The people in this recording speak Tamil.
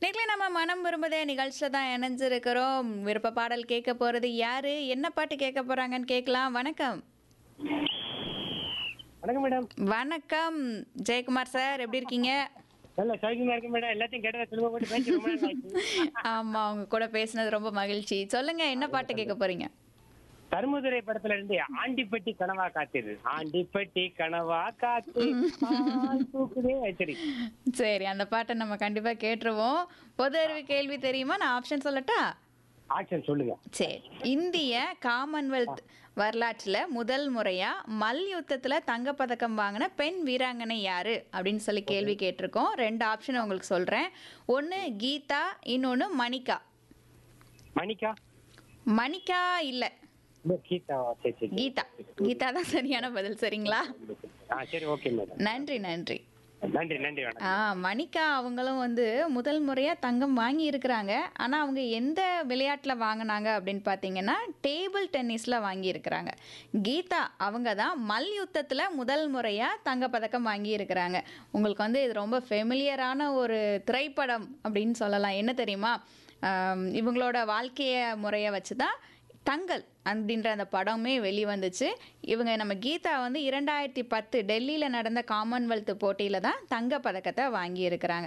நேர்ல நம்ம மனம் விரும்புதே நிகழ்ச்சியில் தான் இணைஞ்சிருக்கிறோம் விருப்ப பாடல் கேட்க போறது யாரு என்ன பாட்டு கேட்க போறாங்கன்னு கேட்கலாம் வணக்கம் வணக்கம் மேடம் வணக்கம் ஜெயக்குமார் சார் எப்படி இருக்கீங்க நல்ல சௌக்கியமா இருக்கு மேடம் எல்லாத்தையும் கேட்டதை திரும்ப போட்டு பேசி ரொம்ப நாள் ஆச்சு ஆமா உங்க கூட பேசினது ரொம்ப மகிழ்ச்சி சொல்லுங்க என்ன பாட்டு கேட்க போறீங்க தர்மதுரை படத்துல இருந்து ஆண்டிப்பட்டி கனவா காத்திரு ஆண்டிப்பட்டி கனவா காத்து பால் தூக்குதே சரி சரி அந்த பாட்டை நம்ம கண்டிப்பா கேட்டுருவோம் பொது அறிவு கேள்வி தெரியுமா நான் ஆப்ஷன் சொல்லட்டா ஆக்ஷன் சொல்லுங்க சரி இந்திய காமன்வெல்த் வரலாற்றில் முதல் முறையா மல்யுத்தத்தில் தங்கப்பதக்கம் வாங்கின பெண் வீராங்கனை யாரு அப்படின்னு சொல்லி கேள்வி கேட்டிருக்கோம் ரெண்டு ஆப்ஷன் உங்களுக்கு சொல்றேன் ஒன்று கீதா இன்னொன்று மணிகா மணிக்கா மணிகா இல்லை இந்த கீதா சரி சரி கீதா கீதா தான் சரியான பதில் சரிங்களா ஆ சரி ஓகே மேடம் நன்றி நன்றி நன்றி நன்றி மேடம் ஆ மணிகா அவங்களும் வந்து முதல் முறையாக தங்கம் வாங்கி இருக்கிறாங்க ஆனால் அவங்க எந்த விளையாட்டில் வாங்கினாங்க அப்படின்னு பார்த்தீங்கன்னா டேபிள் டென்னிஸில் வாங்கியிருக்கிறாங்க கீதா அவங்க தான் மல்யுத்தத்தில் முதல் முறையாக தங்கப்பதக்கம் வாங்கி இருக்கிறாங்க உங்களுக்கு வந்து இது ரொம்ப ஃபெமிலியரான ஒரு திரைப்படம் அப்படின்னு சொல்லலாம் என்ன தெரியுமா ஆம், இவங்களோட வாழ்க்கைய முறையை வச்சு தான் தங்கல் அப்படின்ற அந்த படமே வெளிவந்துச்சு இவங்க நம்ம கீதா வந்து இரண்டாயிரத்தி பத்து டெல்லியில் நடந்த காமன்வெல்த் போட்டியில் தான் தங்க பதக்கத்தை வாங்கியிருக்கிறாங்க